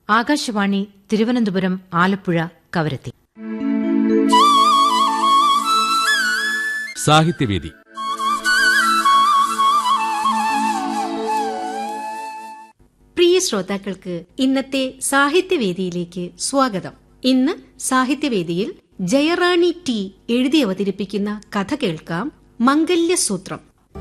ആകാശവാണി തിരുവനന്തപുരം ആലപ്പുഴ കവരത്തി സാഹിത്യവേദി പ്രിയ ശ്രോതാക്കൾക്ക് ഇന്നത്തെ സാഹിത്യവേദിയിലേക്ക് സ്വാഗതം ഇന്ന് സാഹിത്യവേദിയിൽ ജയറാണി ടി എഴുതി അവതരിപ്പിക്കുന്ന കഥ കേൾക്കാം മംഗല്യസൂത്രം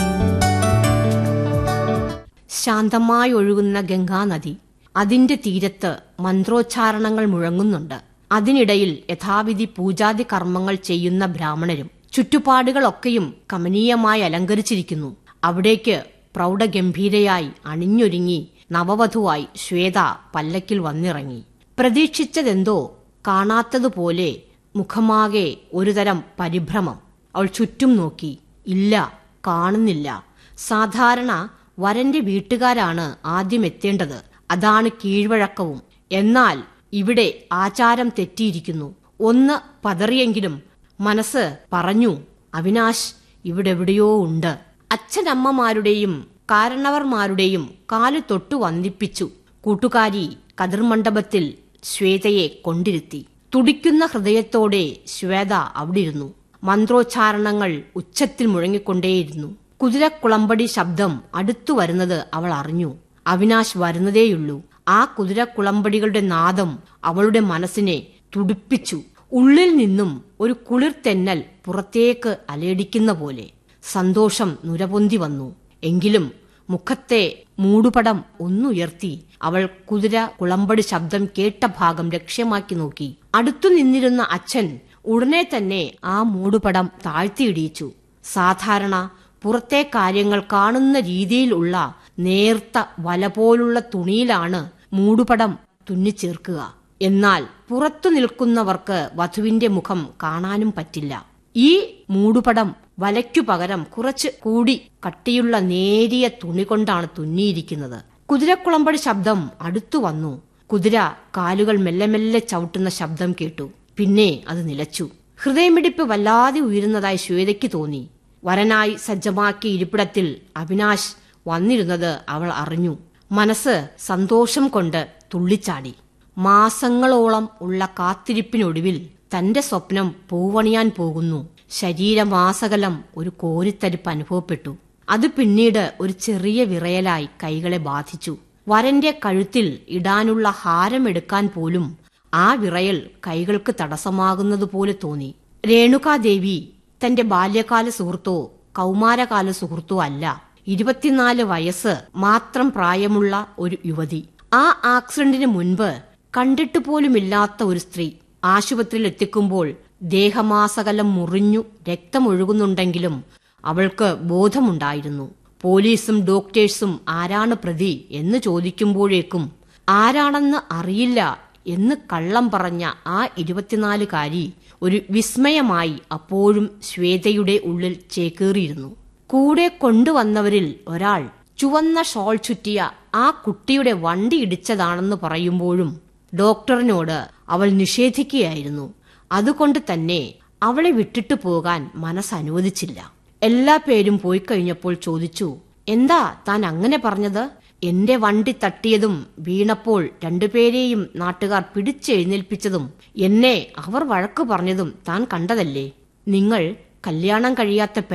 ശാന്തമായി ഒഴുകുന്ന ഗംഗാനദി അതിന്റെ തീരത്ത് മന്ത്രോച്ചാരണങ്ങൾ മുഴങ്ങുന്നുണ്ട് അതിനിടയിൽ യഥാവിധി പൂജാതി കർമ്മങ്ങൾ ചെയ്യുന്ന ബ്രാഹ്മണരും ചുറ്റുപാടുകളൊക്കെയും കമനീയമായി അലങ്കരിച്ചിരിക്കുന്നു അവിടേക്ക് പ്രൗഢഗംഭീരയായി അണിഞ്ഞൊരുങ്ങി നവവധുവായി ശ്വേത പല്ലക്കിൽ വന്നിറങ്ങി പ്രതീക്ഷിച്ചതെന്തോ കാണാത്തതുപോലെ മുഖമാകെ ഒരുതരം പരിഭ്രമം അവൾ ചുറ്റും നോക്കി ഇല്ല കാണുന്നില്ല സാധാരണ വരന്റെ വീട്ടുകാരാണ് ആദ്യം എത്തേണ്ടത് അതാണ് കീഴ്വഴക്കവും എന്നാൽ ഇവിടെ ആചാരം തെറ്റിയിരിക്കുന്നു ഒന്ന് പതറിയെങ്കിലും മനസ്സ് പറഞ്ഞു അവിനാശ് ഇവിടെവിടെയോ ഉണ്ട് അച്ഛനമ്മമാരുടെയും കാരണവർമാരുടെയും കാലു തൊട്ടു വന്ദിപ്പിച്ചു കൂട്ടുകാരി കതിർമണ്ഡപത്തിൽ ശ്വേതയെ കൊണ്ടിരുത്തി തുടിക്കുന്ന ഹൃദയത്തോടെ ശ്വേത അവിടിരുന്നു മന്ത്രോച്ചാരണങ്ങൾ ഉച്ചത്തിൽ മുഴങ്ങിക്കൊണ്ടേയിരുന്നു കുതിരക്കുളമ്പടി ശബ്ദം അടുത്തു വരുന്നത് അവൾ അറിഞ്ഞു അവിനാശ് വരുന്നതേയുള്ളൂ ആ കുതിരക്കുളമ്പടികളുടെ നാദം അവളുടെ മനസ്സിനെ തുടിപ്പിച്ചു ഉള്ളിൽ നിന്നും ഒരു കുളിർ തെന്നൽ പുറത്തേക്ക് അലയടിക്കുന്ന പോലെ സന്തോഷം നുരപൊന്തി വന്നു എങ്കിലും മുഖത്തെ മൂടുപടം ഒന്നുയർത്തി അവൾ കുതിര കുളമ്പടി ശബ്ദം കേട്ട ഭാഗം ലക്ഷ്യമാക്കി നോക്കി അടുത്തു നിന്നിരുന്ന അച്ഛൻ ഉടനെ തന്നെ ആ മൂടുപടം താഴ്ത്തിയിടിയിച്ചു സാധാരണ പുറത്തെ കാര്യങ്ങൾ കാണുന്ന രീതിയിലുള്ള നേർത്ത വല പോലുള്ള തുണിയിലാണ് മൂടുപടം തുന്നിച്ചേർക്കുക എന്നാൽ പുറത്തു നിൽക്കുന്നവർക്ക് വധുവിന്റെ മുഖം കാണാനും പറ്റില്ല ഈ മൂടുപടം വലയ്ക്കു പകരം കുറച്ച് കൂടി കട്ടിയുള്ള നേരിയ തുണി കൊണ്ടാണ് തുന്നിയിരിക്കുന്നത് കുതിരക്കുളമ്പടി ശബ്ദം അടുത്തു വന്നു കുതിര കാലുകൾ മെല്ലെ മെല്ലെ ചവിട്ടുന്ന ശബ്ദം കേട്ടു പിന്നെ അത് നിലച്ചു ഹൃദയമിടിപ്പ് വല്ലാതെ ഉയരുന്നതായി ശ്വേതയ്ക്ക് തോന്നി വരനായി സജ്ജമാക്കിയ ഇരിപ്പിടത്തിൽ അവിനാശ് വന്നിരുന്നത് അവൾ അറിഞ്ഞു മനസ്സ് സന്തോഷം കൊണ്ട് തുള്ളിച്ചാടി മാസങ്ങളോളം ഉള്ള കാത്തിരിപ്പിനൊടുവിൽ തന്റെ സ്വപ്നം പൂവണിയാൻ പോകുന്നു ശരീരമാസകലം ഒരു കോരിത്തരിപ്പ് അനുഭവപ്പെട്ടു അത് പിന്നീട് ഒരു ചെറിയ വിറയലായി കൈകളെ ബാധിച്ചു വരന്റെ കഴുത്തിൽ ഇടാനുള്ള ഹാരമെടുക്കാൻ പോലും ആ വിറയൽ കൈകൾക്ക് തടസ്സമാകുന്നതുപോലെ തോന്നി രേണുകാദേവി തന്റെ ബാല്യകാല സുഹൃത്തോ കൗമാരകാല സുഹൃത്തോ അല്ല ഇരുപത്തിനാല് വയസ്സ് മാത്രം പ്രായമുള്ള ഒരു യുവതി ആ ആക്സിഡന്റിന് മുൻപ് കണ്ടിട്ട് പോലുമില്ലാത്ത ഒരു സ്ത്രീ ആശുപത്രിയിൽ എത്തിക്കുമ്പോൾ ദേഹമാസകലം മുറിഞ്ഞു രക്തമൊഴുകുന്നുണ്ടെങ്കിലും അവൾക്ക് ബോധമുണ്ടായിരുന്നു പോലീസും ഡോക്ടേഴ്സും ആരാണ് പ്രതി എന്ന് ചോദിക്കുമ്പോഴേക്കും ആരാണെന്ന് അറിയില്ല എന്ന് കള്ളം പറഞ്ഞ ആ ഇരുപത്തിനാലുകാരി ഒരു വിസ്മയമായി അപ്പോഴും ശ്വേതയുടെ ഉള്ളിൽ ചേക്കേറിയിരുന്നു കൂടെ കൊണ്ടുവന്നവരിൽ ഒരാൾ ചുവന്ന ഷോൾ ചുറ്റിയ ആ കുട്ടിയുടെ വണ്ടി ഇടിച്ചതാണെന്ന് പറയുമ്പോഴും ഡോക്ടറിനോട് അവൾ നിഷേധിക്കുകയായിരുന്നു അതുകൊണ്ട് തന്നെ അവളെ വിട്ടിട്ടു പോകാൻ മനസ്സനുവദിച്ചില്ല എല്ലാ പേരും പോയി കഴിഞ്ഞപ്പോൾ ചോദിച്ചു എന്താ താൻ അങ്ങനെ പറഞ്ഞത് എന്റെ വണ്ടി തട്ടിയതും വീണപ്പോൾ രണ്ടുപേരെയും നാട്ടുകാർ പിടിച്ചെഴുന്നേൽപ്പിച്ചതും എന്നെ അവർ വഴക്കു പറഞ്ഞതും താൻ കണ്ടതല്ലേ നിങ്ങൾ കല്യാണം കഴിയാത്ത